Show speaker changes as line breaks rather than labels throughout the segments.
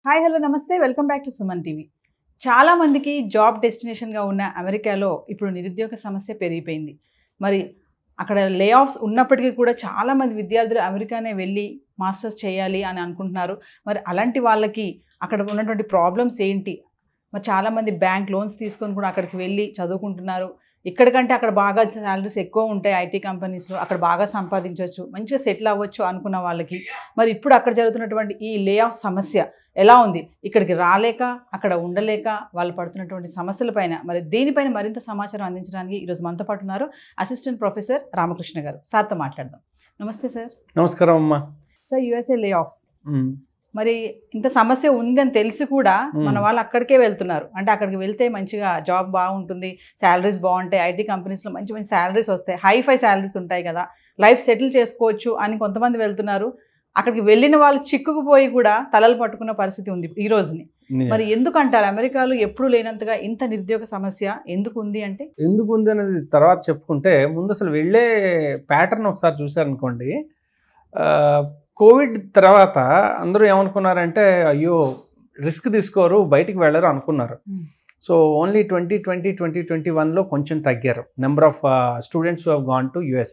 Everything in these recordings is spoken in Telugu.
హాయ్ హలో నమస్తే welcome back to Suman TV చాలా మందికి జాబ్ డెస్టినేషన్గా ఉన్న అమెరికాలో ఇప్పుడు నిరుద్యోగ సమస్య పెరిగిపోయింది మరి అక్కడ లే ఆఫ్స్ ఉన్నప్పటికీ కూడా చాలా మంది విద్యార్థులు అమెరికానే వెళ్ళి మాస్టర్స్ చేయాలి అని అనుకుంటున్నారు మరి అలాంటి వాళ్ళకి అక్కడ ఉన్నటువంటి ప్రాబ్లమ్స్ ఏంటి మరి చాలామంది బ్యాంక్ లోన్స్ తీసుకొని కూడా అక్కడికి వెళ్ళి చదువుకుంటున్నారు ఇక్కడికంటే అక్కడ బాగా శాలరీస్ ఎక్కువ ఉంటాయి ఐటీ కంపెనీస్లో అక్కడ బాగా సంపాదించవచ్చు మంచిగా సెటిల్ అవ్వచ్చు అనుకున్న వాళ్ళకి మరి ఇప్పుడు అక్కడ జరుగుతున్నటువంటి ఈ లే ఆఫ్ సమస్య ఎలా ఉంది ఇక్కడికి రాలేక అక్కడ ఉండలేక వాళ్ళు పడుతున్నటువంటి సమస్యలపైన మరి దీనిపైన మరింత సమాచారం అందించడానికి ఈరోజు మనతో పాటు ఉన్నారు అసిస్టెంట్ ప్రొఫెసర్ రామకృష్ణ గారు సార్తో మాట్లాడదాం నమస్తే సార్
నమస్కారం అమ్మా
సార్ యుఎస్ఏ లే ఆఫ్స్
మ్మ్.
మరి ఇంత సమస్య ఉందని తెలిసి కూడా
మ్మ్.
మన వాళ్ళు అక్కడికే వెళ్తున్నారు అంటే అక్కడికి వెళ్తే మంచిగా జాబ్ బాగుంటుంది శాలరీస్ బాగుంటాయి ఐటీ కంపెనీస్లో మంచి మంచి శాలరీస్ వస్తాయి హై ఫై శాలరీస్ ఉంటాయి కదా లైఫ్ సెటిల్ చేసుకోవచ్చు అని కొంతమంది వెళ్తున్నారు అక్కడికి వెళ్ళిన వాళ్ళు చిక్కుకుపోయి కూడా తలలు పట్టుకున్న పరిస్థితి ఉంది ఈ రోజుని
నిజం.
మరి ఎందుకంటారు అమెరికాలో ఎప్పుడు లేనంతగా ఇంత నిరుద్యోగ సమస్య ఎందుకు ఉంది అంటే
ఎందుకు ఉంది అనేది తర్వాత చెప్పుకుంటే ముందు అసలు వెళ్ళే ప్యాటర్న్ ఒకసారి చూసారనుకోండి ఆ, కోవిడ్ తర్వాత అందరూ ఏమనుకున్నారంటే అయ్యో రిస్క్ తీసుకోరు బయటికి వెళ్ళరు అనుకున్నారు
Hmm.
So only twenty twenty twenty twenty వన్లో కొంచెం తగ్గారు number of students who gone to US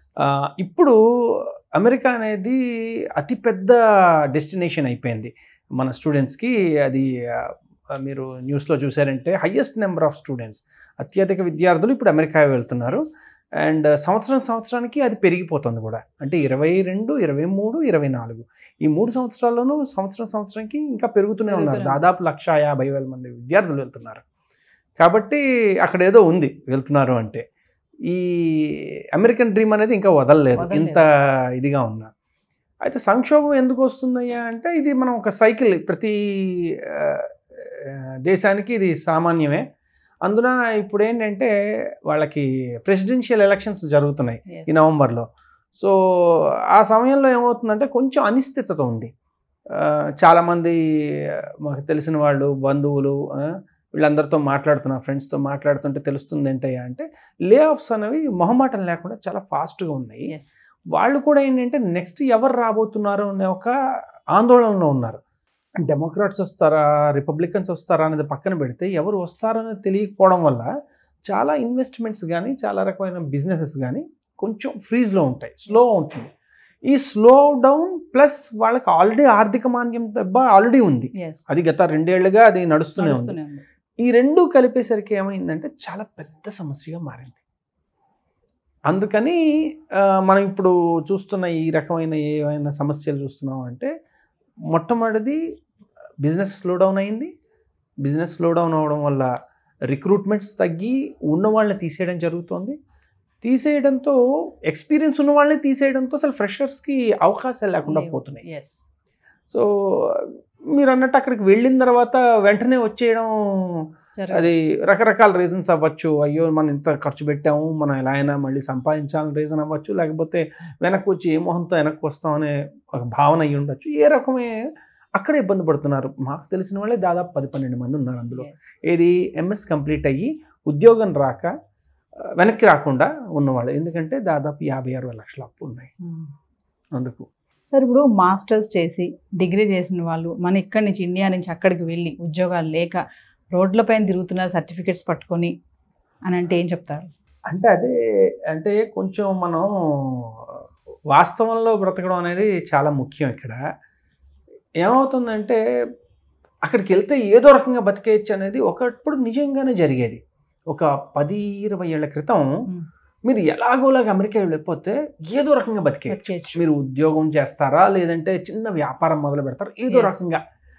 ఇప్పుడు అమెరికా అనేది అతిపెద్ద డెస్టినేషన్ అయిపోయింది మన స్టూడెంట్స్కి అది ఆ, మీరు న్యూస్లో చూసారంటే హయ్యెస్ట్ నెంబర్ ఆఫ్ స్టూడెంట్స్ అత్యధిక విద్యార్థులు ఇప్పుడు అమెరికా వెళ్తున్నారు అండ్ సంవత్సరం సంవత్సరానికి అది పెరిగిపోతుంది కూడా అంటే ఇరవై రెండు ఇరవై మూడు ఇరవై నాలుగు ఈ మూడు సంవత్సరాల్లోనూ సంవత్సరం సంవత్సరానికి ఇంకా పెరుగుతూనే ఉన్నారు
పెరుగుతూనే
దాదాపు లక్ష యాభై వేల మంది విద్యార్థులు వెళ్తున్నారు కాబట్టి అక్కడ ఏదో ఉంది వెళ్తున్నారు అంటే ఈ అమెరికన్ డ్రీమ్ అనేది ఇంకా వదలలేదు
వదలలేదు.
ఇంత ఇదిగా ఉన్నా అయితే సంక్షోభం ఎందుకు వస్తుందయ్యా అంటే ఇది మనం ఒక సైకిల్ ప్రతి ఆ, ఆ, దేశానికి ఇది సామాన్యమే అందున ఇప్పుడు ఏంటంటే వాళ్ళకి ప్రెసిడెన్షియల్ ఎలక్షన్స్ జరుగుతున్నాయి
Yes.
ఈ నవంబర్లో సో ఆ సమయంలో ఏమవుతుందంటే కొంచెం అనిశ్చితత ఉంది ఆ, చాలామంది మాకు తెలిసిన వాళ్ళు బంధువులు ఆ, వీళ్ళందరితో మాట్లాడుతున్నా ఫ్రెండ్స్తో మాట్లాడుతుంటే తెలుస్తుంది ఏంటయ్యా అంటే లే ఆఫ్స్ అనేవి మొహమాటం లేకుండా చాలా ఫాస్ట్గా ఉన్నాయి
Yes.
వాళ్ళు కూడా ఏంటంటే నెక్స్ట్ ఎవరు రాబోతున్నారు అనే ఒక ఆందోళనలో ఉన్నారు డెమోక్రాట్స్ వస్తారా రిపబ్లికన్స్ వస్తారా అనేది పక్కన పెడితే ఎవరు వస్తారనేది తెలియకపోవడం వల్ల చాలా ఇన్వెస్ట్మెంట్స్ కానీ చాలా రకమైన బిజినెసెస్ కానీ కొంచెం ఫ్రీజ్లో ఉంటాయి స్లో ఉంటుంది ఈ స్లో డౌన్ ప్లస్ వాళ్ళకి ఆల్రెడీ ఆర్థిక మాన్యం దెబ్బ ఆల్రెడీ ఉంది
Yes.
అది గత రెండేళ్లుగా అది నడుస్తూనే ఉంది
నడుస్తూనే ఉంది.
ఈ రెండు కలిపేసరికి ఏమైందంటే చాలా పెద్ద సమస్యగా మారింది అందుకని ఆ, మనం ఇప్పుడు చూస్తున్న ఈ రకమైన ఏవైనా సమస్యలు చూస్తున్నాం అంటే మొట్టమొదటిది బిజినెస్ స్లో డౌన్ అయింది బిజినెస్ స్లో డౌన్ అవడం వల్ల రిక్రూట్మెంట్స్ తగ్గి ఉన్న వాళ్ళని తీసేయడం జరుగుతోంది తీసేయడంతో ఎక్స్పీరియన్స్ ఉన్న వాళ్ళని తీసేయడంతో అసలు ఫ్రెషర్స్కి అవకాశాలు లేకుండా
లేవు.
పోతున్నాయి
Yes.
సో మీరు అన్నట్టు అక్కడికి వెళ్ళిన తర్వాత వెంటనే వచ్చేయడం
జరగదు.
అది రకరకాల రీజన్స్ అవ్వచ్చు అయ్యో మనం ఇంత ఖర్చు పెట్టాము మనం ఎలా అయినా మళ్ళీ సంపాదించాలని రీజన్ అవ్వచ్చు లేకపోతే వెనక్కి వచ్చి ఏ మొహంతో వెనక్కి వస్తాం అనే ఒక భావన అయ్యి ఉండొచ్చు ఏ రకమే అక్కడ ఇబ్బంది పడుతున్నారు మాకు తెలిసిన వాళ్ళే దాదాపు పది పన్నెండు మంది ఉన్నారు అందులో
Yes.
ఏది ఎంఎస్ కంప్లీట్ అయ్యి ఉద్యోగం రాక ఆ, వెనక్కి రాకుండా ఉన్నవాళ్ళు ఎందుకంటే దాదాపు యాభై అరవై లక్షల అప్పు ఉన్నాయి
Hmm.
అందుకు
సార్ ఇప్పుడు మాస్టర్స్ చేసి డిగ్రీ చేసిన వాళ్ళు మన ఇక్కడి నుంచి ఇండియా నుంచి అక్కడికి వెళ్ళి ఉద్యోగాలు లేక రోడ్లపైన తిరుగుతున్నారు సర్టిఫికెట్స్ పట్టుకొని అని అంటే ఏం చెప్తారు
అంటే అదే అంటే కొంచెం మనం వాస్తవంలో బ్రతకడం అనేది చాలా ముఖ్యం ఇక్కడ ఏమవుతుందంటే అక్కడికి వెళ్తే ఏదో రకంగా బతికేయచ్చు అనేది ఒకప్పుడు నిజంగానే జరిగేది ఒక పది ఇరవై ఏళ్ల క్రితం
Hmm.
మీరు ఎలాగోలాగా అమెరికా వెళ్ళిపోతే ఏదో రకంగా బతికేయచ్చు
బతికేయచ్చు.
మీరు ఉద్యోగం చేస్తారా లేదంటే చిన్న వ్యాపారం మొదలు పెడతారా ఏదో
Yes.
రకంగా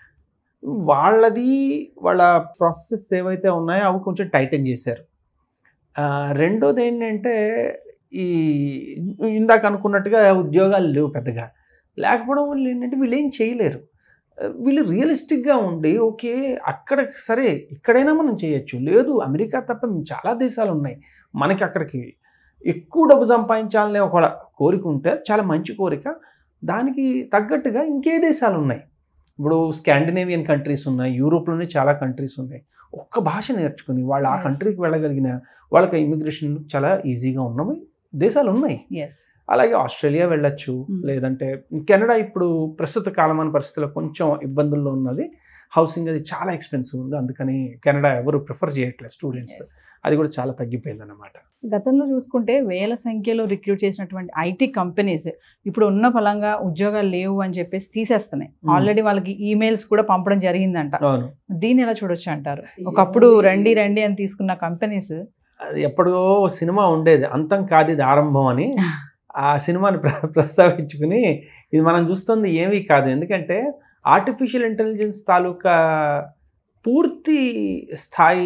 వాళ్ళది వాళ్ళ ప్రాసెస్ ఏవైతే ఉన్నాయో అవి కొంచెం టైటన్ చేశారు ఆ, రెండోది ఏంటంటే ఈ ఇందాక అనుకున్నట్టుగా ఉద్యోగాలు లేవు పెద్దగా లేకపోవడం వల్ల ఏంటంటే వీళ్ళు ఏం చేయలేరు ఆ, వీళ్ళు రియలిస్టిక్గా ఉండి ఓకే అక్కడ సరే ఇక్కడైనా మనం చేయొచ్చు లేదు అమెరికా తప్ప చాలా దేశాలు ఉన్నాయి మనకి అక్కడికి ఎక్కువ డబ్బు సంపాదించాలనే ఒక కోరిక ఉంటే చాలా మంచి కోరిక దానికి తగ్గట్టుగా ఇంకే దేశాలు ఉన్నాయి ఇప్పుడు స్కాండినేవియన్ కంట్రీస్ ఉన్నాయి యూరోప్లోనే చాలా కంట్రీస్ ఉన్నాయి ఒక్క భాష నేర్చుకుని వాళ్ళు ఆ
Yes.
కంట్రీకి వెళ్ళగలిగిన వాళ్ళకి ఇమిగ్రేషన్ చాలా ఈజీగా ఉన్నవి దేశాలు ఉన్నాయి
ఎస్
అలాగే ఆస్ట్రేలియా వెళ్ళొచ్చు
Hmm.
లేదంటే కెనడా ఇప్పుడు ప్రస్తుత కాలమాన పరిస్థితుల్లో కొంచెం ఇబ్బందుల్లో ఉన్నది హౌసింగ్ అది చాలా ఎక్స్పెన్సివ్ ఉంది అందుకని కెనడా ఎవరు ప్రిఫర్ చేయట్లేదు స్టూడెంట్స్ అది కూడా చాలా తగ్గిపోయింది అనమాట
గతంలో చూసుకుంటే వేల సంఖ్యలో రిక్రూట్ చేసినటువంటి ఐటీ కంపెనీస్ ఇప్పుడు ఉన్న ఫలంగా ఉద్యోగాలు లేవు అని చెప్పేసి తీసేస్తున్నాయి
Hmm.
ఆల్రెడీ వాళ్ళకి ఈమెయిల్స్ కూడా పంపడం జరిగిందంట
అవును
దీన్ని ఎలా చూడొచ్చు అంటారు ఒకప్పుడు రండి రండి అని తీసుకున్న కంపెనీస్
అది ఎప్పుడో సినిమా ఉండేది అంతం కాదు ఇది ఆరంభం అని ఆ సినిమాని ప్ర ప్రస్తావించుకుని ఇది మనం చూస్తుంది ఏమీ కాదు ఎందుకంటే ఆర్టిఫిషియల్ ఇంటెలిజెన్స్ తాలూకా పూర్తి స్థాయి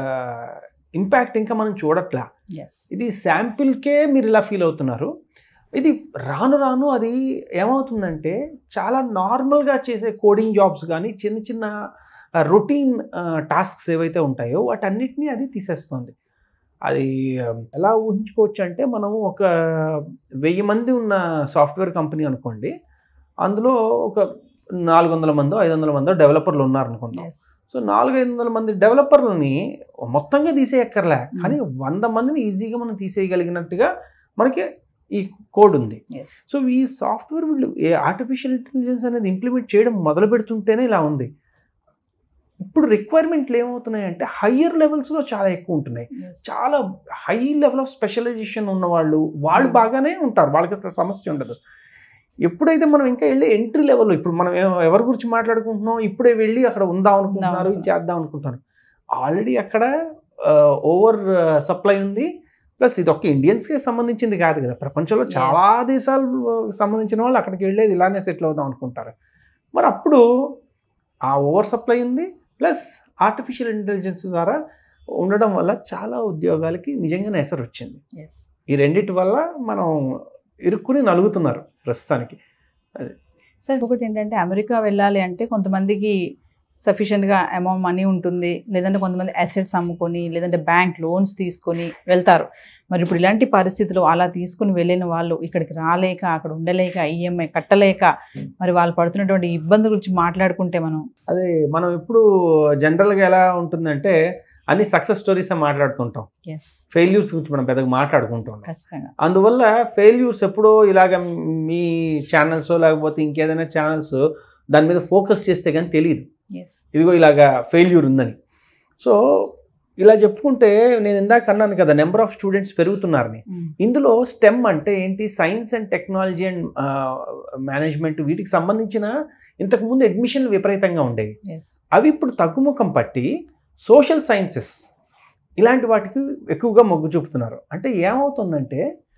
ఇంపాక్ట్ ఇంకా మనం చూడట్లా
ఎస్
ఇది శాంపిల్కే మీరు ఇలా ఫీల్ అవుతున్నారు ఇది రాను రాను అది ఏమవుతుందంటే చాలా నార్మల్గా చేసే కోడింగ్ జాబ్స్ కానీ చిన్న చిన్న రొటీన్ టాస్క్స్ ఏవైతే ఉంటాయో వాటన్నిటినీ అది తీసేస్తుంది అది ఆ, ఎలా ఊహించుకోవచ్చు అంటే మనం ఒక వెయ్యి మంది ఉన్న సాఫ్ట్వేర్ కంపెనీ అనుకోండి అందులో ఒక నాలుగు వందల మందో ఐదు వందల మందో డెవలపర్లు ఉన్నారనుకుందాం సో నాలుగు ఐదు వందల మంది డెవలపర్లని మొత్తంగా తీసేయక్కర్లే కానీ వంద మందిని ఈజీగా మనం తీసేయగలిగినట్టుగా మనకి ఈ కోడ్ ఉంది
Yes.
సో ఈ సాఫ్ట్వేర్ వీళ్ళు ఏ ఆర్టిఫిషియల్ ఇంటెలిజెన్స్ అనేది ఇంప్లిమెంట్ చేయడం మొదలు పెడుతుంటేనే ఇలా ఉంది ఇప్పుడు రిక్వైర్మెంట్లు ఏమవుతున్నాయంటే హయ్యర్ లెవెల్స్లో చాలా ఎక్కువ ఉంటున్నాయి చాలా హై లెవెల్ ఆఫ్ స్పెషలైజేషన్ ఉన్న వాళ్ళు వాళ్ళు
Hmm.
బాగానే ఉంటారు వాళ్ళకి అసలు సమస్య ఉండదు ఎప్పుడైతే మనం ఇంకా వెళ్ళి ఎంట్రీ లెవెల్ ఇప్పుడు మనం ఎవ- ఎవరి గురించి మాట్లాడుకుంటున్నాం ఇప్పుడే వెళ్ళి అక్కడ ఉందాం అనుకుంటున్నారు ఇది చేద్దాం అనుకుంటున్నారు ఆల్రెడీ అక్కడ ఓవర్ సప్లై ఉంది ప్లస్ ఇది ఒక్క ఇండియన్స్కి సంబంధించింది కాదు కదా ప్రపంచంలో
Yes.
చాలా దేశాలు సంబంధించిన వాళ్ళు అక్కడికి వెళ్ళేది ఇలానే సెటిల్ అవుదాం అనుకుంటారు మరి అప్పుడు ఆ ఓవర్ సప్లై ఉంది ప్లస్ ఆర్టిఫిషియల్ ఇంటెలిజెన్స్ ద్వారా ఉండడం వల్ల చాలా ఉద్యోగాలకి నిజంగానే ఎసరు వచ్చింది
ఎస్
ఈ రెండిటి వల్ల మనం ఇరుక్కుని నలుగుతున్నారు ప్రస్తుతానికి
సార్ ఒకటి ఏంటంటే అమెరికా వెళ్ళాలి అంటే కొంతమందికి సఫిషియెంట్గా అమౌంట్ మనీ ఉంటుంది లేదంటే కొంతమంది అసెట్స్ అమ్ముకొని లేదంటే బ్యాంక్ లోన్స్ తీసుకొని వెళ్తారు మరి ఇప్పుడు ఇలాంటి పరిస్థితులు అలా తీసుకుని వెళ్ళిన వాళ్ళు ఇక్కడికి రాలేక అక్కడ ఉండలేక ఈఎంఐ కట్టలేక మరి వాళ్ళు పడుతున్నటువంటి ఇబ్బంది గురించి మాట్లాడుకుంటే మనం
అదే మనం ఎప్పుడు జనరల్గా ఎలా ఉంటుందంటే అన్ని సక్సెస్ స్టోరీస్ మాట్లాడుతుంటాం
ఎస్
ఫెయిల్యూర్స్ గురించి మనం పెద్దగా మాట్లాడుకుంటాం
ఖచ్చితంగా
అందువల్ల ఫెయిల్యూర్స్ ఎప్పుడో ఇలాగ మీ ఛానల్స్ లేకపోతే ఇంకేదైనా ఛానల్స్ దాని మీద ఫోకస్ చేస్తే కానీ తెలియదు
ఎస్
ఇదిగో ఇలాగా ఫెయిల్యూర్ ఉందని సో ఇలా చెప్పుకుంటే నేను ఇందాక అన్నాను కదా నెంబర్ ఆఫ్ స్టూడెంట్స్ పెరుగుతున్నారని ఇందులో స్టెమ్ అంటే ఏంటి science and technology and management వీటికి సంబంధించిన ఇంతకుముందు అడ్మిషన్లు విపరీతంగా ఉండేవి
ఎస్
అవి ఇప్పుడు తగ్గుముఖం పట్టి సోషల్ సైన్సెస్ ఇలాంటి వాటికి ఎక్కువగా మొగ్గు చూపుతున్నారు అంటే ఏమవుతుందంటే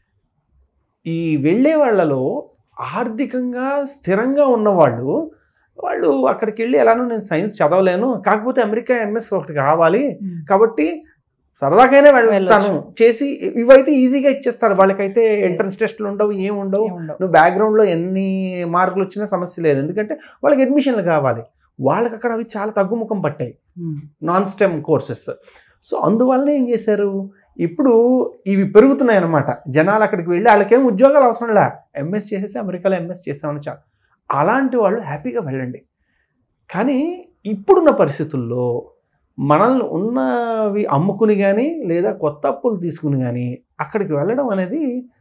ఈ వెళ్ళే వాళ్ళలో ఆర్థికంగా స్థిరంగా ఉన్నవాళ్ళు వాళ్ళు అక్కడికి వెళ్ళి ఎలానో నేను సైన్స్ చదవలేను కాకపోతే అమెరికా ఎంఎస్ ఒకటి కావాలి కాబట్టి సరదాకైనా వెళ్తాను
వెళ్ళొచ్చు.
చేసి ఇవైతే ఈజీగా ఇచ్చేస్తారు వాళ్ళకైతే ఎంట్రన్స్ టెస్ట్లు ఉండవు ఏం ఉండవు
ఉండవు
నువ్వు బ్యాక్గ్రౌండ్లో ఎన్ని మార్కులు వచ్చినా సమస్య లేదు ఎందుకంటే వాళ్ళకి అడ్మిషన్లు కావాలి వాళ్ళకి అక్కడ అవి చాలా తగ్గుముఖం పట్టాయి నాన్ స్టెమ్ కోర్సెస్ సో అందువల్ల ఏం చేశారు ఇప్పుడు ఇవి పెరుగుతున్నాయి అన్నమాట జనాలు అక్కడికి వెళ్ళి వాళ్ళకేం ఉద్యోగాలు అవసరం లే ఎంఎస్ చేసేసి అమెరికాలో ఎంఎస్ చేసామని చాలు అలాంటి వాళ్ళు హ్యాపీగా వెళ్ళండి కానీ ఇప్పుడున్న పరిస్థితుల్లో మనల్ని ఉన్నవి అమ్ముకుని కానీ లేదా కొత్త అప్పులు తీసుకుని కానీ అక్కడికి వెళ్ళడం అనేది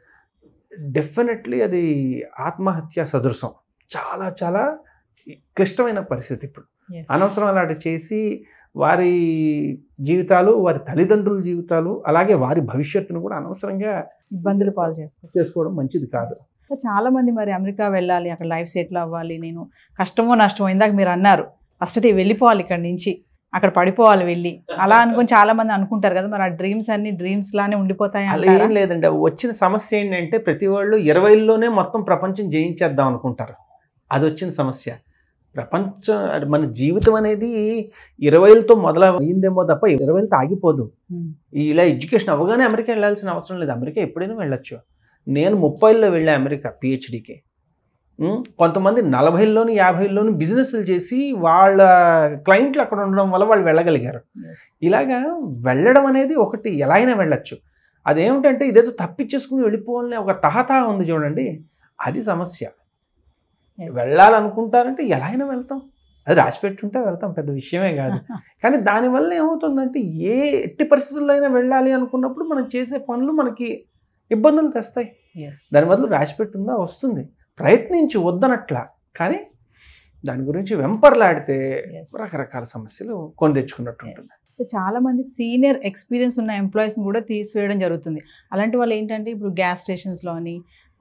డెఫినెట్లీ అది ఆత్మహత్య సదృశం చాలా చాలా క్లిష్టమైన పరిస్థితి ఇప్పుడు
Yes.
అనవసరం అలాంటి చేసి వారి జీవితాలు వారి తల్లిదండ్రుల జీవితాలు అలాగే వారి భవిష్యత్తును కూడా అనవసరంగా
ఇబ్బందులు పాలు చేసుకో
చేసుకోవడం మంచిది కాదు
సో చాలా మంది మరి అమెరికా వెళ్ళాలి అక్కడ లైఫ్ సెటిల్ అవ్వాలి నేను కష్టమో నష్టమో ఇందాక మీరు అన్నారు ఫస్ట్ అయితే వెళ్ళిపోవాలి ఇక్కడ నుంచి అక్కడ పడిపోవాలి వెళ్ళి అలా అనుకుని చాలా మంది అనుకుంటారు కదా మరి ఆ డ్రీమ్స్ అన్ని డ్రీమ్స్ లానే ఉండిపోతాయి
అలా
అంటారా?
ఏం లేదండి వచ్చిన సమస్య ఏంటంటే ప్రతి వాళ్ళు ఇరవైలోనే మొత్తం ప్రపంచం జయించేద్దాం అనుకుంటారు అది వచ్చిన సమస్య ప్రపంచం అది మన జీవితం అనేది ఇరవైలతో మొదలైందేమో తప్ప ఇరవైలతో ఆగిపోదు
ఉమ్.
ఈ ఇలా ఎడ్యుకేషన్ అవ్వగానే అమెరికా వెళ్ళాల్సిన అవసరం లేదు అమెరికా ఎప్పుడైనా వెళ్ళొచ్చు నేను ముప్పైలో వెళ్ళా అమెరికా పిహెచ్డికి కొంతమంది నలభైలోని యాభైలోని బిజినెస్లు చేసి వాళ్ళ క్లయింట్లు అక్కడ ఉండడం వల్ల వాళ్ళు వెళ్ళగలిగారు
Yes.
ఇలాగా వెళ్ళడం అనేది ఒకటి ఎలా అయినా వెళ్ళొచ్చు అదేమిటంటే ఇదేదో తప్పించేసుకుని వెళ్ళిపోవాలని ఒక తహతా ఉంది చూడండి అది సమస్య
Yes.
వెళ్ళాలనుకుంటారంటే ఎలా అయినా వెళ్తాం అది రాసి పెట్టుంటే వెళ్తాం పెద్ద విషయమే కాదు కానీ దానివల్ల ఏమవుతుందంటే ఏ ఎట్టి పరిస్థితుల్లో అయినా వెళ్ళాలి అనుకున్నప్పుడు మనం చేసే పనులు మనకి ఇబ్బందులు తెస్తాయి
Yes.
దాని బదులు రాసి పెట్టుందా వస్తుంది ప్రయత్నించు వద్దనట్లా కానీ దాని గురించి వెంపర్లాడితే
Yes.
రకరకాల సమస్యలు కొని తెచ్చుకున్నట్టు ఉంటుంది
సో చాలా మంది సీనియర్ ఎక్స్పీరియన్స్ ఉన్న ఎంప్లాయీస్ని కూడా తీసివేయడం జరుగుతుంది అలాంటి వాళ్ళు ఏంటంటే ఇప్పుడు గ్యాస్ స్టేషన్స్లోని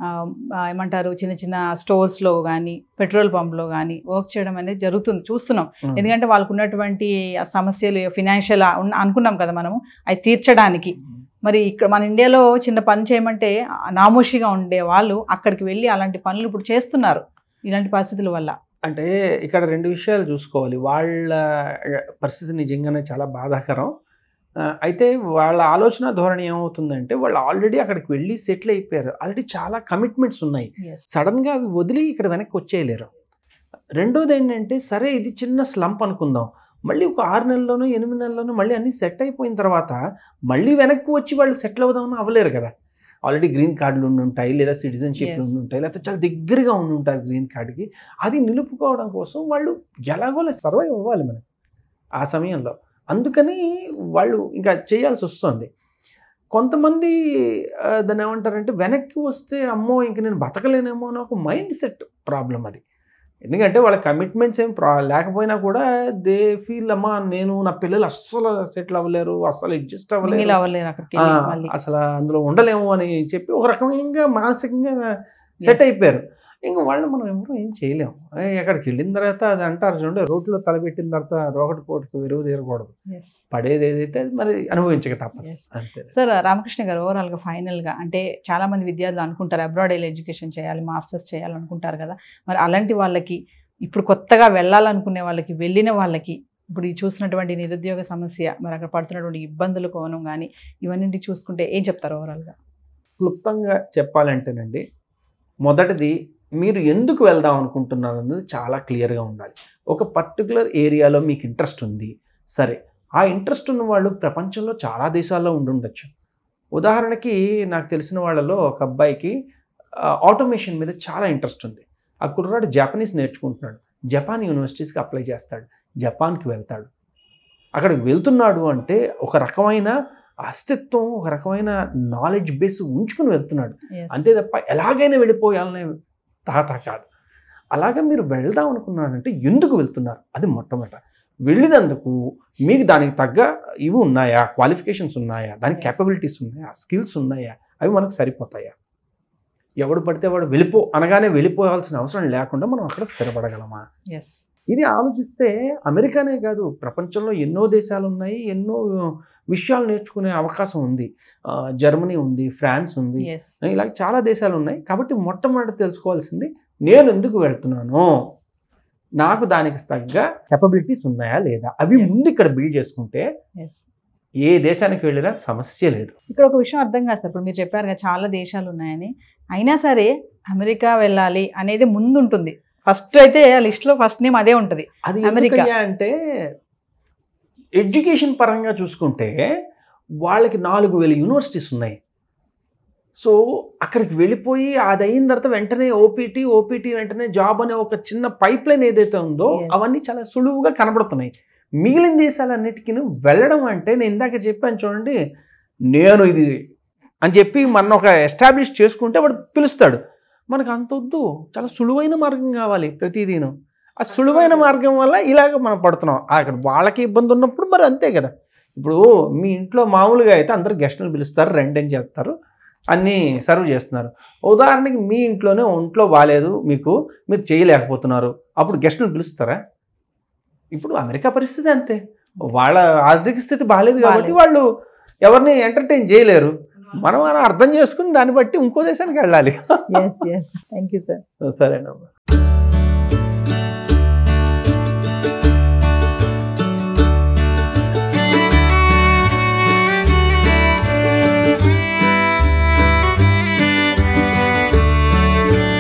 ఏమంటారు చిన్న చిన్న స్టోర్స్లో కానీ పెట్రోల్ పంప్లో కానీ వర్క్ చేయడం అనేది జరుగుతుంది చూస్తున్నాం ఎందుకంటే వాళ్ళకు ఉన్నటువంటి ఆ సమస్యలు ఫినాన్షియల్ అనుకున్నాం కదా మనము అవి తీర్చడానికి మరి ఇక్కడ మన ఇండియాలో చిన్న పని చేయమంటే నామోషిగా ఉండే వాళ్ళు అక్కడికి వెళ్ళి అలాంటి పనులు ఇప్పుడు చేస్తున్నారు ఇలాంటి పరిస్థితుల వల్ల
అంటే ఇక్కడ రెండు విషయాలు చూసుకోవాలి వాళ్ళ పరిస్థితి నిజంగానే చాలా బాధాకరం ఆ, అయితే వాళ్ళ ఆలోచన ధోరణి ఏమవుతుందంటే వాళ్ళు ఆల్రెడీ అక్కడికి వెళ్ళి సెటిల్ అయిపోయారు ఆల్రెడీ చాలా కమిట్మెంట్స్ ఉన్నాయి సడన్గా అవి వదిలి ఇక్కడ వెనక్కి వచ్చేయలేరు రెండోది ఏంటంటే సరే ఇది చిన్న స్లంప్ అనుకుందాం మళ్ళీ ఒక ఆరు నెలల్లోనూ ఎనిమిది నెలల్లోనూ మళ్ళీ అన్నీ సెట్ అయిపోయిన తర్వాత మళ్ళీ వెనక్కి వచ్చి వాళ్ళు సెటిల్ అవుదామని అవ్వలేరు కదా ఆల్రెడీ గ్రీన్ కార్డులు ఉండి ఉంటాయి లేదా సిటిజన్షిప్లు
Yes.
ఉండి ఉంటాయి లేకపోతే చాలా దగ్గరగా ఉండి ఉంటారు గ్రీన్ కార్డుకి అది నిలుపుకోవడం కోసం వాళ్ళు ఎలాగోలా సర్వైవ్ అవ్వాలి మనం ఆ సమయంలో అందుకని వాళ్ళు ఇంకా చేయాల్సి వస్తుంది కొంతమంది ఆ, దాన్ని ఏమంటారంటే వెనక్కి వస్తే అమ్మో ఇంక నేను బతకలేనేమో అని ఒక మైండ్ సెట్ ప్రాబ్లం అది ఎందుకంటే వాళ్ళ కమిట్మెంట్స్ ఏం ప్రా లేకపోయినా కూడా దే ఫీల్ అమ్మా నేను నా పిల్లలు అస్సలు సెటిల్ అవ్వలేరు అస్సలు అడ్జస్ట్
మింగిల్
అవ్వలేరు
అవ్వలేరు అక్కడికి
ఆ,
వెళ్ళి మళ్ళీ
అసలు అందులో ఉండలేము అని చెప్పి ఒక రకంగా మానసికంగా సెట్
Yes.
అయిపోయారు ఇంక వాళ్ళు మనం ఎవరు ఏం చేయలేము ఏ, ఎక్కడికి వెళ్ళిన తర్వాత అది అంటారు చూడండి రోడ్లో తలపెట్టిన తర్వాత రోకటి పోటుకు వెరువు తీరకూడదు
Yes.
పడేది ఏదైతే అది మరి అనుభవించక తప్పదు
Yes.
అంతే
సార్ రామకృష్ణ గారు ఓవరాల్గా ఫైనల్గా అంటే చాలా మంది విద్యార్థులు అనుకుంటారు అబ్రాడ్ వెళ్ళి ఎడ్యుకేషన్ చేయాలి మాస్టర్స్ చేయాలి అనుకుంటారు కదా మరి అలాంటి వాళ్ళకి ఇప్పుడు కొత్తగా వెళ్ళాలనుకునే వాళ్ళకి వెళ్ళిన వాళ్ళకి ఇప్పుడు ఈ చూసినటువంటి నిరుద్యోగ సమస్య మరి అక్కడ పడుతున్నటువంటి ఇబ్బందులు కోణం కానీ ఇవన్నీ చూసుకుంటే ఏం చెప్తారు ఓవరాల్గా
క్లుప్తంగా చెప్పాలంటేనండి మొదటిది మీరు ఎందుకు వెళ్దాం అనుకుంటున్నారు అన్నది చాలా క్లియర్గా ఉండాలి ఒక పర్టికులర్ ఏరియాలో మీకు ఇంట్రెస్ట్ ఉంది సరే ఆ ఇంట్రెస్ట్ ఉన్న వాళ్ళు ప్రపంచంలో చాలా దేశాల్లో ఉండుండొచ్చు ఉదాహరణకి నాకు తెలిసిన వాళ్ళలో ఒక అబ్బాయికి ఆటోమేషన్ మీద చాలా ఇంట్రెస్ట్ ఉంది ఆ కుర్రాడు జపనీస్ నేర్చుకుంటున్నాడు జపాన్ యూనివర్సిటీస్కి అప్లై చేస్తాడు జపాన్కి వెళ్తాడు అక్కడికి వెళ్తున్నాడు అంటే ఒక రకమైన అస్తిత్వం ఒక రకమైన నాలెడ్జ్ బేస్ ఉంచుకుని వెళ్తున్నాడు అంతే తప్ప ఎలాగైనా వెళ్ళిపోయాలనే తాత కాదు అలాగే మీరు వెళ్దాం అనుకున్నారంటే ఎందుకు వెళ్తున్నారు అది మొట్టమొదట వెళ్ళినందుకు మీకు దానికి తగ్గ ఇవి ఉన్నాయా క్వాలిఫికేషన్స్ ఉన్నాయా దానికి
Yes.
క్యాపబిలిటీస్ ఉన్నాయా స్కిల్స్ ఉన్నాయా అవి మనకు సరిపోతాయా ఎవడు పడితే వాడు వెళ్ళిపో అనగానే వెళ్ళిపోవాల్సిన అవసరం లేకుండా మనం అక్కడ స్థిరపడగలమా
ఎస్
ఇది ఆలోచిస్తే అమెరికానే కాదు ప్రపంచంలో ఎన్నో దేశాలు ఉన్నాయి ఎన్నో విషయాలు నేర్చుకునే అవకాశం ఉంది ఆ, జర్మనీ ఉంది ఫ్రాన్స్ ఉంది
ఎస్
ఇలా చాలా దేశాలు ఉన్నాయి కాబట్టి మొట్టమొదటి తెలుసుకోవాల్సింది నేను ఎందుకు వెళ్తున్నాను నాకు దానికి తగ్గ కెపబిలిటీస్ ఉన్నాయా లేదా అవి
Yes.
ముందు ఇక్కడ బిల్డ్ చేసుకుంటే
ఎస్
ఏ దేశానికి వెళ్ళినా సమస్య లేదు
ఇక్కడ ఒక విషయం అర్థం కాదు సార్ ఇప్పుడు మీరు చెప్పారు కదా చాలా దేశాలు ఉన్నాయని అయినా సరే అమెరికా వెళ్ళాలి అనేది ముందు ఉంటుంది ఫస్ట్ అయితే ఆ లిస్ట్లో ఫస్ట్ నేమ్ అదే ఉంటుంది
అది
అమెరికా.
అమెరికా అంటే ఎడ్యుకేషన్ పరంగా చూసుకుంటే వాళ్ళకి నాలుగు వేల యూనివర్సిటీస్ ఉన్నాయి సో అక్కడికి వెళ్ళిపోయి అది అయిన తర్వాత వెంటనే ఓపీటీ ఓపీటీ వెంటనే జాబ్ అనే ఒక చిన్న పైప్ లైన్ ఏదైతే ఉందో
Yes.
అవన్నీ చాలా సులువుగా కనబడుతున్నాయి మిగిలిన దేశాలన్నిటికీ వెళ్ళడం అంటే నేను ఇందాక చెప్పాను చూడండి నేను ఇది అని చెప్పి మన ఒక ఎస్టాబ్లిష్ చేసుకుంటే వాడు పిలుస్తాడు మనకు అంత వద్దు చాలా సులువైన మార్గం కావాలి ప్రతిదీను ఆ సులువైన మార్గం వల్ల ఇలాగ మనం పడుతున్నాం అక్కడ వాళ్ళకి ఇబ్బంది ఉన్నప్పుడు మరి అంతే కదా ఇప్పుడు మీ ఇంట్లో మామూలుగా అయితే అందరు గెస్టులు పిలుస్తారు రెంట్ అని చేస్తారు అన్నీ సర్వ్ చేస్తున్నారు ఉదాహరణకి మీ ఇంట్లోనే ఒంట్లో బాగాలేదు మీకు మీరు చేయలేకపోతున్నారు అప్పుడు గెస్టులు పిలుస్తారా ఇప్పుడు అమెరికా పరిస్థితి అంతే వాళ్ళ ఆర్థిక స్థితి బాగాలేదు కాబట్టి
బాలేదు.
వాళ్ళు ఎవరిని ఎంటర్టైన్ చేయలేరు మనం అలా అర్థం చేసుకుని దాన్ని బట్టి ఇంకో దేశానికి వెళ్ళాలి
yes yes thank you sir
సరేనమ్మా